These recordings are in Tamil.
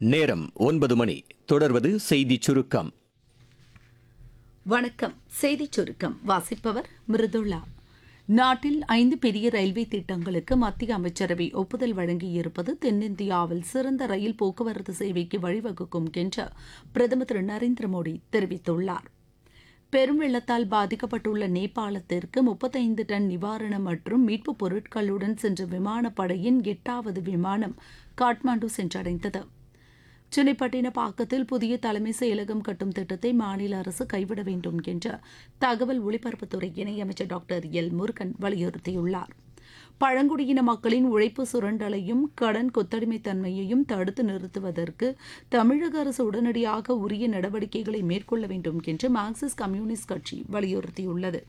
நேரம் ஒன்பது மணி தொடர்வது செய்தி சுருக்கம் வணக்கம் செய்திச் சுருக்கம் வாசிப்பவர் மிருதுளா நாட்டில் ஐந்து பெரிய ரயில்வே திட்டங்களுக்கு மத்திய அமைச்சரவை ஒப்புதல் வழங்கியிருப்பது தென்னிந்தியாவில் சிறந்த ரயில் போக்குவரத்து சேவைக்கு வழிவகுக்கும் என்று பிரதமர் திரு நரேந்திர மோடி தெரிவித்துள்ளார் பெரும் வெள்ளத்தால் பாதிக்கப்பட்டுள்ள நேபாளத்திற்கு முப்பத்தைந்து டன் நிவாரணம் மற்றும் மீட்புப் பொருட்களுடன் சென்ற விமானப்படையின் எட்டாவது விமானம் காட்மாண்டு சென்றடைந்தது சென்னைப்பட்டினப்பாக்கத்தில் புதிய தலைமை செயலகம் கட்டும் திட்டத்தை மாநில அரசு கைவிட வேண்டும் என்று தகவல் ஒலிபரப்புத்துறை இணையமைச்சர் டாக்டர் எல் முருகன் வலியுறுத்தியுள்ளார் பழங்குடியின மக்களின் உழைப்பு சுரண்டலையும் கடன் கொத்தடிமைத்தன்மையையும் தடுத்து நிறுத்துவதற்கு தமிழக அரசு உடனடியாக உரிய நடவடிக்கைகளை மேற்கொள்ள வேண்டும் என்று மார்க்சிஸ்ட் கம்யூனிஸ்ட் கட்சி வலியுறுத்தியுள்ளது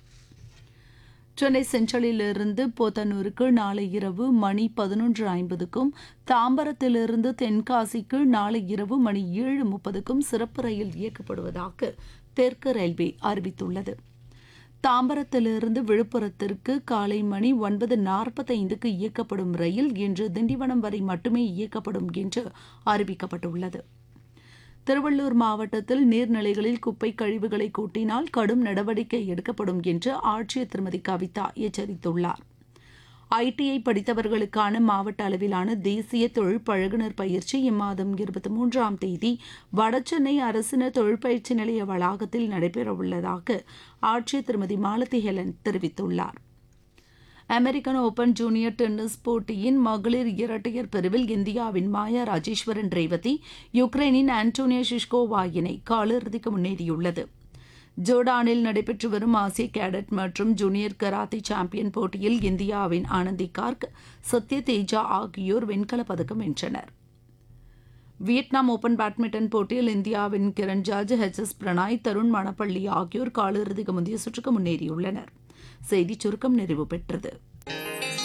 சென்னை சென்ட்ரலிலிருந்து போத்தனூருக்கு நாளை இரவு மணி பதினொன்று ஐம்பதுக்கும் தாம்பரத்திலிருந்து தென்காசிக்கு நாளை இரவு மணி ஏழு முப்பதுக்கும் சிறப்பு ரயில் இயக்கப்படுவதாக தெற்கு ரயில்வே அறிவித்துள்ளது தாம்பரத்திலிருந்து விழுப்புரத்திற்கு காலை மணி ஒன்பது நாற்பத்தைந்துக்கு இயக்கப்படும் ரயில் இன்று திண்டிவனம் வரை மட்டுமே இயக்கப்படும் என்று அறிவிக்கப்பட்டுள்ளது திருவள்ளூர் மாவட்டத்தில் நீர்நிலைகளில் குப்பை கழிவுகளை கூட்டினால் கடும் நடவடிக்கை எடுக்கப்படும் என்று ஆட்சியர் திருமதி கவிதா எச்சரித்துள்ளார் ஐடிஐ படித்தவர்களுக்கான மாவட்ட அளவிலான தேசிய தொழில் பழகுனர் பயிற்சி இம்மாதம் இருபத்தி மூன்றாம் தேதி வடசென்னை அரசினர் தொழிற்பயிற்சி நிலைய வளாகத்தில் நடைபெறவுள்ளதாக ஆட்சியர் திருமதி மாலதி ஹெலன் தெரிவித்துள்ளார் அமெரிக்கன் ஓபன் ஜூனியர் டென்னிஸ் போட்டியின் மகளிர் இரட்டையர் பிரிவில் இந்தியாவின் மாயா ராஜேஸ்வரன் ரேவதி யுக்ரைனின் ஆண்டோனியா ஷிஷ்கோவா இணை காலிறுதிக்கு முன்னேறியுள்ளது ஜோர்டானில் நடைபெற்று வரும் ஆசிய கேடட் மற்றும் ஜூனியர் கராத்தே சாம்பியன் போட்டியில் இந்தியாவின் ஆனந்தி கார்க் சத்ய தேஜா ஆகியோர் வெண்கலப் பதக்கம் வென்றனர் வியட்நாம் ஓபன் பேட்மிண்டன் போட்டியில் இந்தியாவின் கிரண் ஜார்ஜ் ஹெச் எஸ் பிரணாய் தருண் மணப்பள்ளி ஆகியோர் காலிறுதிக்கு முந்தைய சுற்றுக்கு முன்னேறியுள்ளனர் செய்திச் சுருக்கம் நிறைவு பெற்றது